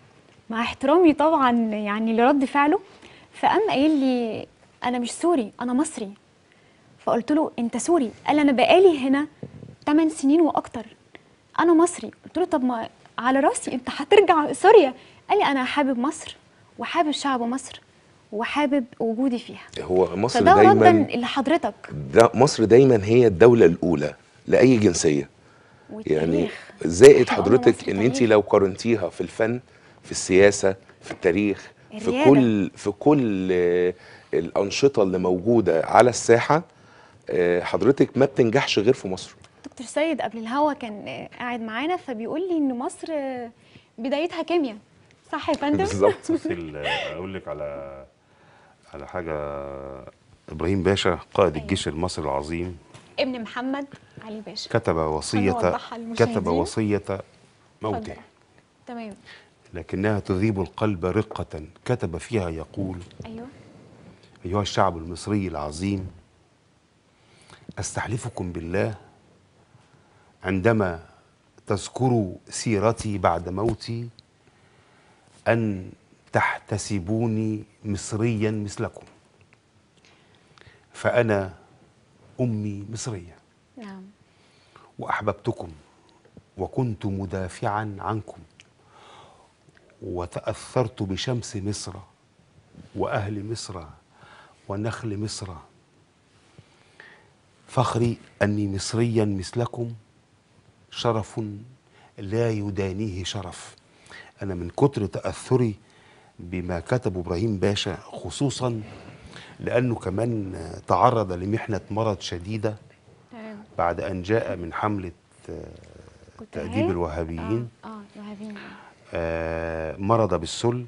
مع احترامي طبعا يعني لرد فعله فقام قايل لي انا مش سوري انا مصري فقلت له انت سوري قال انا بقالي هنا 8 سنين واكتر انا مصري قلت له طب ما على راسي انت هترجع سوريا قال لي انا حابب مصر وحابب شعب مصر وحابب وجودي فيها هو مصر فده ردا دايما لحضرتك ده مصر دايما هي الدوله الاولى لاي جنسيه يعني والتاريخ. زائد إحنا قلنا حضرتك مصر ان انت تاريخ. لو قارنتيها في الفن في السياسه في التاريخ في الريادة. كل في كل آه، الانشطه اللي موجوده على الساحه آه، حضرتك ما بتنجحش غير في مصر دكتور سيد قبل الهوا كان آه، قاعد معانا فبيقول لي ان مصر آه، بدايتها كيمياء صح يا فندم بالظبط بصي ال- اقول لك على على حاجه ابراهيم باشا قائد الجيش المصري العظيم ابن محمد علي باشا كتب وصيه هنوضحها للمشاهدين. كتب وصيه موته اتفضل. تمام لكنها تذيب القلب رقه كتب فيها يقول ايوه أيها الشعب المصري العظيم أستحلفكم بالله عندما تذكروا سيرتي بعد موتي أن تحتسبوني مصريا مثلكم فأنا أمي مصرية نعم وأحببتكم وكنت مدافعا عنكم وتأثرت بشمس مصر وأهل مصر ونخل مصر فخري أني مصريا مثلكم شرف لا يدانيه شرف أنا من كتر تأثري بما كتب إبراهيم باشا خصوصا لأنه كمان تعرض لمحنة مرض شديدة تمام بعد أن جاء من حملة آه، كنت تأديب هي؟ الوهابيين اه اه الوهابيين آه، مرض بالسل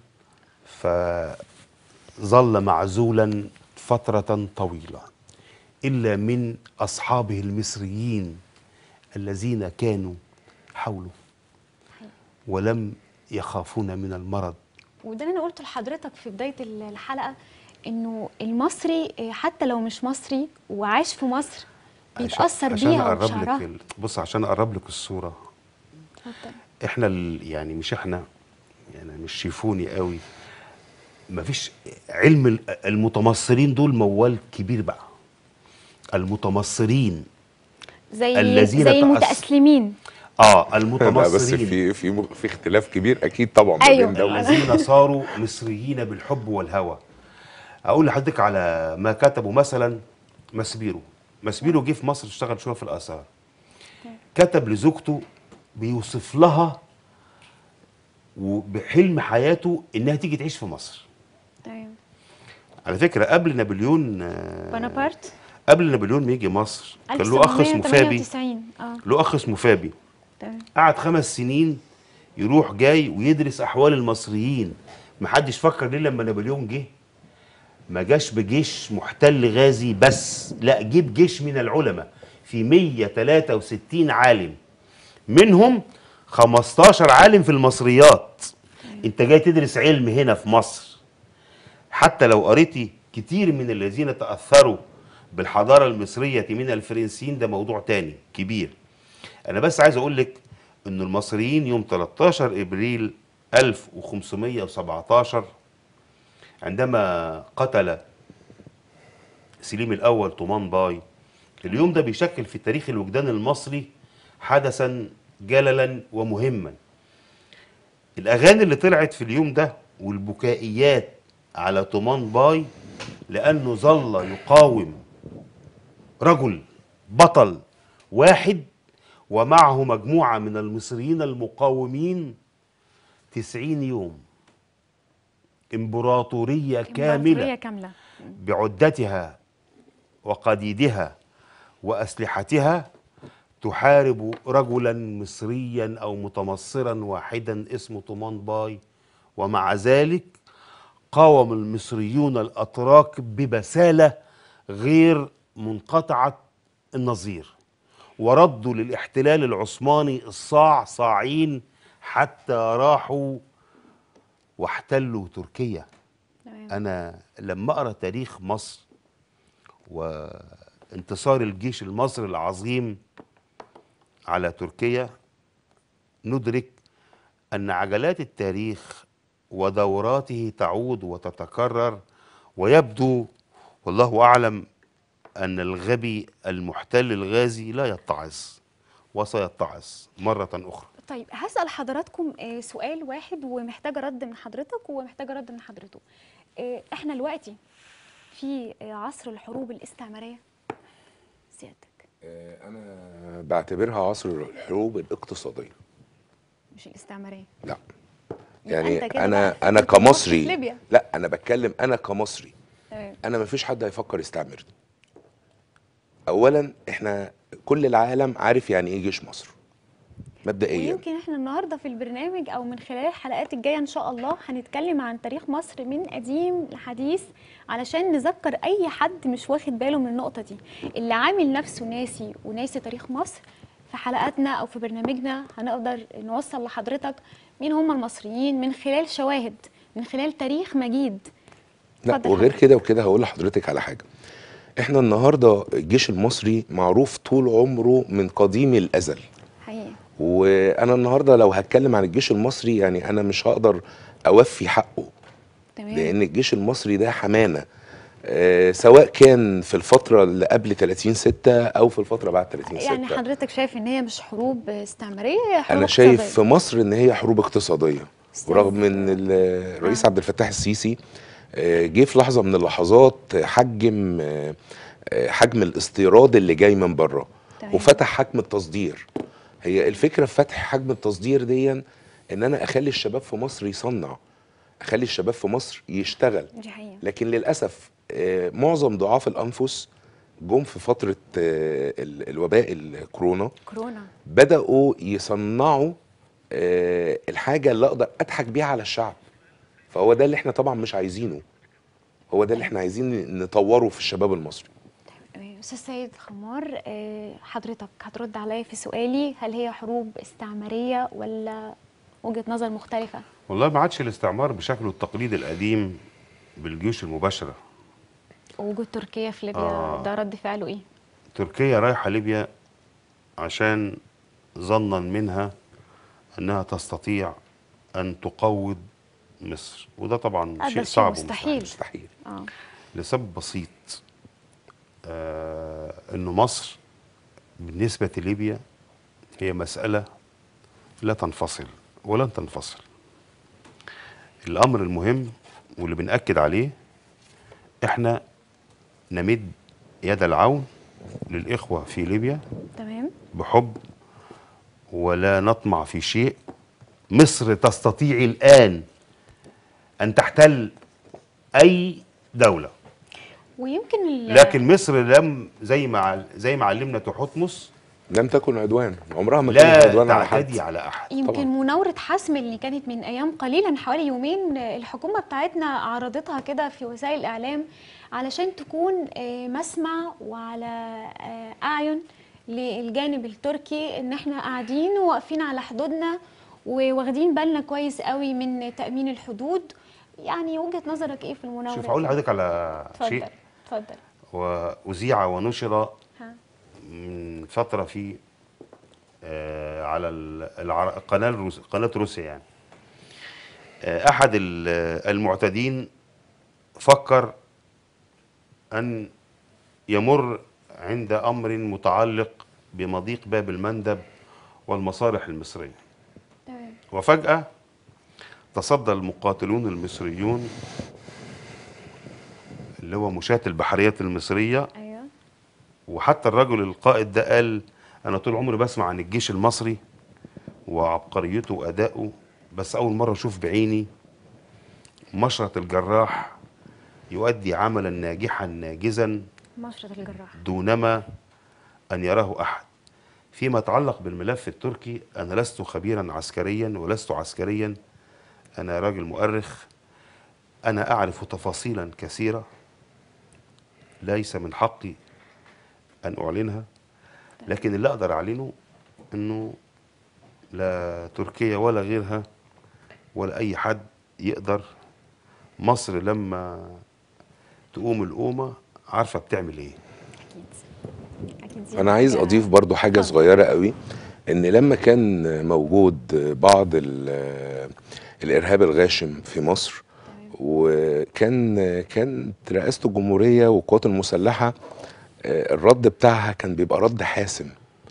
فظل معزولا فترة طويلة إلا من أصحابه المصريين الذين كانوا حوله ولم يخافون من المرض وده اللي انا قلته لحضرتك في بدايه الحلقه انه المصري آه، حتى لو مش مصري وعاش في مصر بيتاثر عشان بيها اقرب وبشعرها لك ال... بص عشان اقرب لك الصوره اتفضل. احنا ال... يعني مش احنا يعني مش شيفوني قوي مفيش علم ال- المتمصرين دول موال كبير بقى المتمصرين زي الذين زي تأث- المتاسلمين اه لا بس المتمصرين في في م- في اختلاف كبير اكيد طبعا ما أيوة. بين ده وده. الذين صاروا مصريين بالحب والهوى اقول لحضرتك على ما كتبوا مثلا مسبيرو مسبيرو جه في مصر اشتغل شويه في الاثار كتب لزوجته بيوصف لها وبحلم حياته انها تيجي تعيش في مصر تمام على فكره قبل نابليون آه، بونابرت قبل نابليون ما يجي مصر كان له اخ اسمه فابي 1798 اه له اخ اسمه فابي تمام قعد خمس سنين يروح جاي ويدرس احوال المصريين محدش فكر ليه لما نابليون جه ما جاش بجيش محتل غازي بس لا جيب جيش من العلماء في 163 عالم منهم 15 عالم في المصريات انت جاي تدرس علم هنا في مصر حتى لو قريتي كتير من الذين تأثروا بالحضارة المصرية من الفرنسيين ده موضوع تاني كبير انا بس عايز اقول لك ان المصريين يوم 13 ابريل 1517 عندما قتل سليم الاول طومان باي اليوم ده بيشكل في تاريخ الوجدان المصري حدثا جللا ومهما الاغاني اللي طلعت في اليوم ده والبكائيات على طومان باي لانه ظل يقاوم رجل بطل واحد ومعه مجموعة من المصريين المقاومين تسعين يوم إمبراطورية إمبراطورية كاملة كاملة بعدتها وقديدها وأسلحتها تحارب رجلا مصريا أو متمصرا واحدا اسمه طومان باي ومع ذلك قاوم المصريون الأتراك ببسالة غير منقطعة النظير وردوا للاحتلال العثماني الصاع صاعين حتى راحوا واحتلوا تركيا تمام انا لما اقرا تاريخ مصر وانتصار الجيش المصري العظيم على تركيا ندرك ان عجلات التاريخ ودوراته تعود وتتكرر ويبدو والله اعلم ان الغبي المحتل الغازي لا يتعظ وسيتعظ مره اخرى طيب هسأل حضراتكم آه، سؤال واحد ومحتاجة رد من حضرتك ومحتاجة رد من حضرته آه، احنا دلوقتي في آه، عصر الحروب الاستعمارية سيادتك آه، انا بعتبرها عصر الحروب الاقتصاديه مش الاستعمارية لا يبقى يعني أنت كده انا بقى انا كنت في كمصري ليبيا. لا انا بتكلم انا كمصري تمام انا مفيش حد هيفكر يستعمرني اولا احنا كل العالم عارف يعني ايه جيش مصر مبدئيا ويمكن احنا النهارده في البرنامج او من خلال الحلقات الجايه ان شاء الله هنتكلم عن تاريخ مصر من قديم لحديث علشان نذكر اي حد مش واخد باله من النقطه دي اللي عامل نفسه ناسي وناسي تاريخ مصر في حلقاتنا او في برنامجنا هنقدر نوصل لحضرتك مين هم المصريين من خلال شواهد من خلال تاريخ مجيد لا اتفضل وغير حضرتك. كده وكده هقول لحضرتك على حاجه احنا النهارده الجيش المصري معروف طول عمره من قديم الازل حقيقي وانا النهارده لو هتكلم عن الجيش المصري يعني انا مش هقدر اوفي حقه تمام لان الجيش المصري ده حمانه آه، سواء كان في الفتره اللي قبل 30 6 او في الفتره بعد 30 6 يعني حضرتك شايف ان هي مش حروب استعماريه هي حروب انا شايف اقتصادية. في مصر ان هي حروب اقتصاديه استنى. ورغم ان ال- الرئيس آه. عبد الفتاح السيسي آه، جه في لحظه من اللحظات حجم آه، آه، حجم الاستيراد اللي جاي من بره تمام. وفتح حجم التصدير هي الفكره في فتح حجم التصدير دي ان انا اخلي الشباب في مصر يصنع اخلي الشباب في مصر يشتغل دي حقيقه لكن للاسف آه، معظم ضعاف الانفس جم في فتره آه، ال- الوباء الكورونا كورونا بدأوا يصنعوا آه، الحاجة اللي أقدر أضحك بيها على الشعب فهو ده اللي احنا طبعا مش عايزينه هو ده اللي احنا عايزين نطوره في الشباب المصري تمام. استاذ سيد خمار آه، حضرتك هترد عليا في سؤالي هل هي حروب استعماريه ولا وجهه نظر مختلفه والله ما عادش الاستعمار بشكله التقليدي القديم بالجيوش المباشره وجود تركيا في ليبيا آه. ده رد فعله ايه تركيا رايحة ليبيا عشان ظنا منها أنها تستطيع أن تقوض مصر وده طبعا هذا شيء شيء صعب مستحيل. مستحيل اه لسبب بسيط آه انه مصر بالنسبه لليبيا هي مساله لا تنفصل ولن تنفصل الامر المهم واللي بنأكد عليه احنا نمد يد العون للاخوه في ليبيا تمام بحب ولا نطمع في شيء مصر تستطيع الان ان تحتل اي دوله ويمكن ال- لكن مصر لم زي ما عل- زي ما علمنا تحتمس لم تكن عدوان عمرها ما كانت لا عدوان على تعتدي حد على احد يمكن طبعاً. مناورة حسم اللي كانت من أيام قليلا حوالي يومين آه، الحكومة بتاعتنا عرضتها كده في وسائل الإعلام علشان تكون آه، مسمع وعلى آه، أعين للجانب التركي إن إحنا قاعدين وواقفين على حدودنا وواخدين بالنا كويس قوي من تأمين الحدود يعني وجهة نظرك إيه في المناورة؟ شوف دي؟ هقول لحضرتك على شيء اتفضل اتفضل واذيع ونشر ها من فتره في آه، على ال- الع- القناه الروس قناه روسيا يعني آه، احد ال- المعتدين فكر ان يمر عند امر متعلق بمضيق باب المندب والمصالح المصريه تمام وفجأة تصدى المقاتلون المصريون اللي هو مشاة البحريات المصرية أيوه وحتى الرجل القائد ده قال أنا طول عمري بسمع عن الجيش المصري وعبقريته وأدائه بس أول مرة أشوف بعيني مشرط الجراح يؤدي عملا ناجحا ناجزا مشرط الجراح دونما أن يراه أحد فيما يتعلق بالملف التركي أنا لست خبيرا عسكريا ولست عسكريا أنا راجل مؤرخ أنا أعرف تفاصيلا كثيرة ليس من حقي أن أعلنها لكن اللي أقدر أعلنه أنه لا تركيا ولا غيرها ولا أي حد يقدر مصر لما تقوم القومة عارفة بتعمل إيه أكيد أكيد دي انا عايز حاجة- اضيف برضو حاجه اتفضل. صغيره قوي ان لما كان موجود بعض ال- الارهاب الغاشم في مصر وكان كانت رئاسه الجمهوريه والقوات المسلحه آه، الرد بتاعها كان بيبقى رد حاسم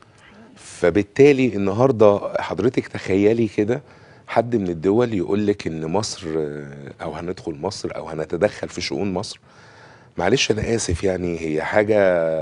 فبالتالي النهارده حضرتك تخيلي كده حد من الدول يقول لك ان مصر آه، او هندخل مصر او هنتدخل في شؤون مصر معلش انا اسف يعني هي حاجه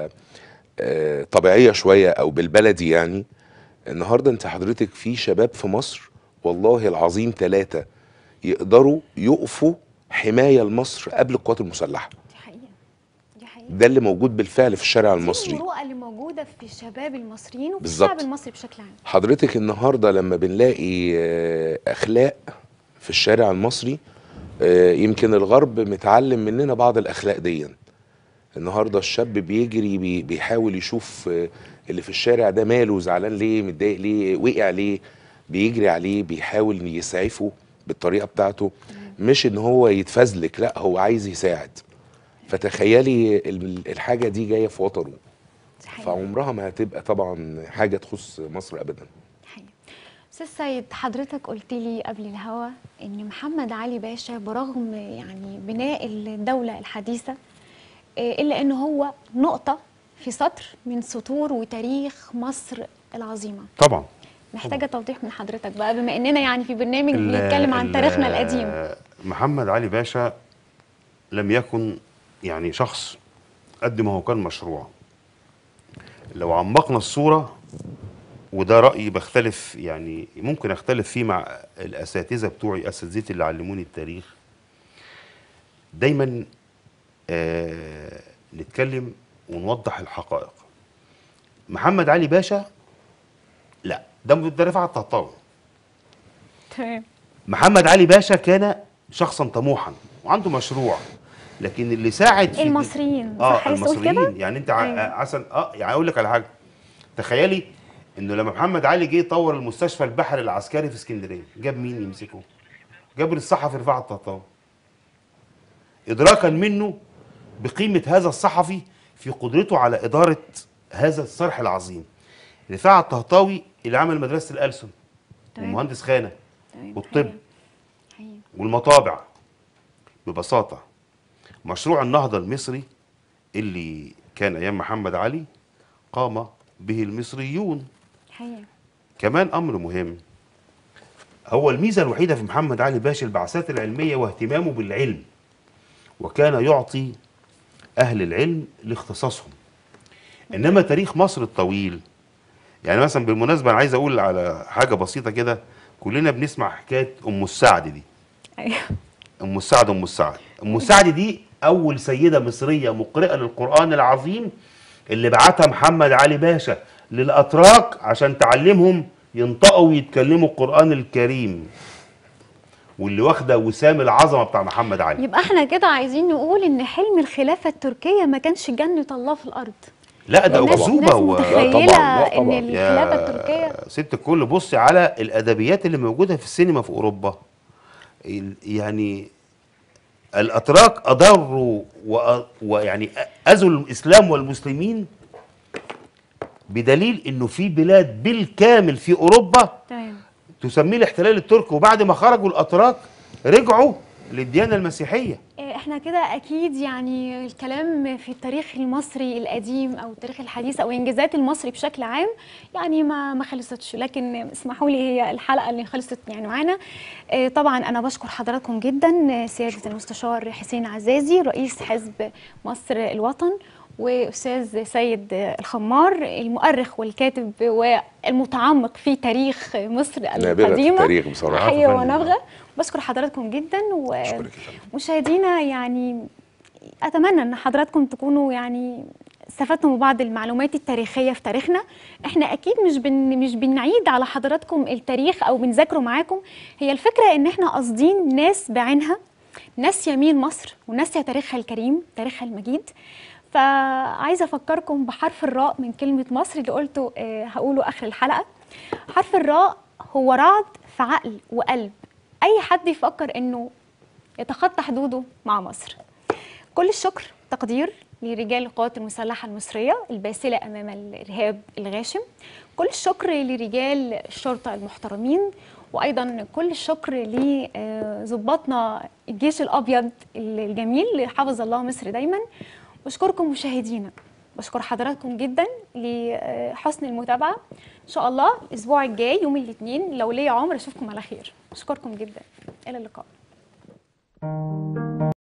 آه، طبيعيه شويه او بالبلدي يعني النهارده انت حضرتك في شباب في مصر والله العظيم ثلاثه يقدروا يقفوا حمايه لمصر قبل القوات المسلحه دي حقيقة دي حقيقة ده اللي موجود بالفعل في الشارع دي المصري المروءة اللي موجودة في الشباب المصريين وفي بالظبط. الشعب المصري بشكل عام حضرتك النهارده لما بنلاقي آه، اخلاق في الشارع المصري آه، يمكن الغرب متعلم مننا بعض الاخلاق دي النهارده الشاب بيجري بي- بيحاول يشوف آه، اللي في الشارع ده ماله زعلان ليه متضايق ليه وقع ليه بيجري عليه بيحاول يسعفه بالطريقه بتاعته مش ان هو يتفزلك لا هو عايز يساعد فتخيلي ال- الحاجه دي جايه في وتره دي حقيقة فعمرها ما هتبقى طبعا حاجه تخص مصر ابدا دي حقيقة أستاذ سيد حضرتك قلت لي قبل الهوا إن محمد علي باشا برغم يعني بناء الدولة الحديثة آه، إلا إن هو نقطة في سطر من سطور وتاريخ مصر العظيمة طبعا محتاجة توضيح من حضرتك بقى بما إننا يعني في برنامج ال- بنتكلم عن ال- تاريخنا القديم محمد علي باشا لم يكن يعني شخص قد ما هو كان مشروع لو عمقنا الصورة وده رأيي بختلف يعني ممكن اختلف فيه مع الأساتذة بتوعي أساتذتي اللي علموني التاريخ دايما آه نتكلم ونوضح الحقائق محمد علي باشا لا ده ده رفعت الطهطاوي تمام محمد علي باشا كان شخصا طموحا وعنده مشروع لكن اللي ساعد في المصريين اه صح يقول المصريين كده؟ يعني انت ع- أيوة. عسل اه يعني اقول لك على حاجه تخيلي انه لما محمد علي جه يطور المستشفى البحري العسكري في اسكندريه جاب مين يمسكه؟ جاب الصحفي رفاعة الطهطاوي ادراكا منه بقيمه هذا الصحفي في قدرته على اداره هذا الصرح العظيم رفاعة الطهطاوي اللي عمل مدرسة الألسن تمام. ومهندس خانة تمام. والطب. حقيقي. حقيقي. والمطابع ببساطة مشروع النهضة المصري اللي كان أيام محمد علي قام به المصريون حقيقي. كمان أمر مهم هو الميزة الوحيدة في محمد علي باشا البعثات العلمية واهتمامه بالعلم وكان يعطي أهل العلم لاختصاصهم إنما تاريخ مصر الطويل يعني مثلا بالمناسبة أنا عايز أقول على حاجة بسيطة كده كلنا بنسمع حكاية أم السعد دي ايوه ام السعد ام السعد ام السعد دي اول سيده مصريه مقرئه للقران العظيم اللي بعتها محمد علي باشا للاتراك عشان تعلمهم ينطقوا ويتكلموا القران الكريم واللي واخده وسام العظمه بتاع محمد علي يبقى احنا كده عايزين نقول ان حلم الخلافه التركيه ما كانش جنه الله في الارض لا ده الناس اكذوبه ناس و... متخيله طبعاً، لا ان طبعاً. الخلافه التركيه يا ست الكل بصي على الادبيات اللي موجوده في السينما في اوروبا ال- يعني الاتراك اضروا وأ- ويعني اذوا الاسلام والمسلمين بدليل انه في بلاد بالكامل في اوروبا تمام تسميه الاحتلال التركي وبعد ما خرجوا الاتراك رجعوا للديانه المسيحيه إيه، احنا كده اكيد يعني الكلام في التاريخ المصري القديم او التاريخ الحديث او انجازات المصري بشكل عام يعني ما ما خلصتش لكن اسمحوا لي هي الحلقه اللي خلصت يعني معانا إيه، طبعا انا بشكر حضراتكم جدا سياده المستشار حسين عزازي رئيس حزب مصر الوطن واستاذ سيد الخمار المؤرخ والكاتب والمتعمق في تاريخ مصر نابغة في القديمه التاريخ بصراحة. حقيقة عفواً. ونبغى بشكر حضراتكم جدا و... أشكرك يا فندم. مشاهدينا يعني اتمنى ان حضراتكم تكونوا يعني استفدتوا من بعض المعلومات التاريخيه في تاريخنا احنا اكيد مش بن مش بنعيد على حضراتكم التاريخ او بنذاكره معاكم هي الفكره ان احنا قاصدين ناس بعينها ناس يمين مصر وناس تاريخها الكريم تاريخها المجيد فعايزه افكركم بحرف الراء من كلمه مصر اللي قلته آه، هقوله اخر الحلقه حرف الراء هو رعد في عقل وقلب اي حد يفكر انه يتخطى حدوده مع مصر كل الشكر تقدير لرجال القوات المسلحة المصرية الباسلة أمام الإرهاب الغاشم كل الشكر لرجال الشرطة المحترمين وأيضا كل الشكر لضباطنا الجيش الأبيض الجميل اللي حفظ الله مصر دايما بشكركم مشاهدينا بشكر حضراتكم جدا لحسن المتابعة إن شاء الله الأسبوع الجاي يوم الاثنين لو ليا عمر أشوفكم على خير بشكركم جدا إلى اللقاء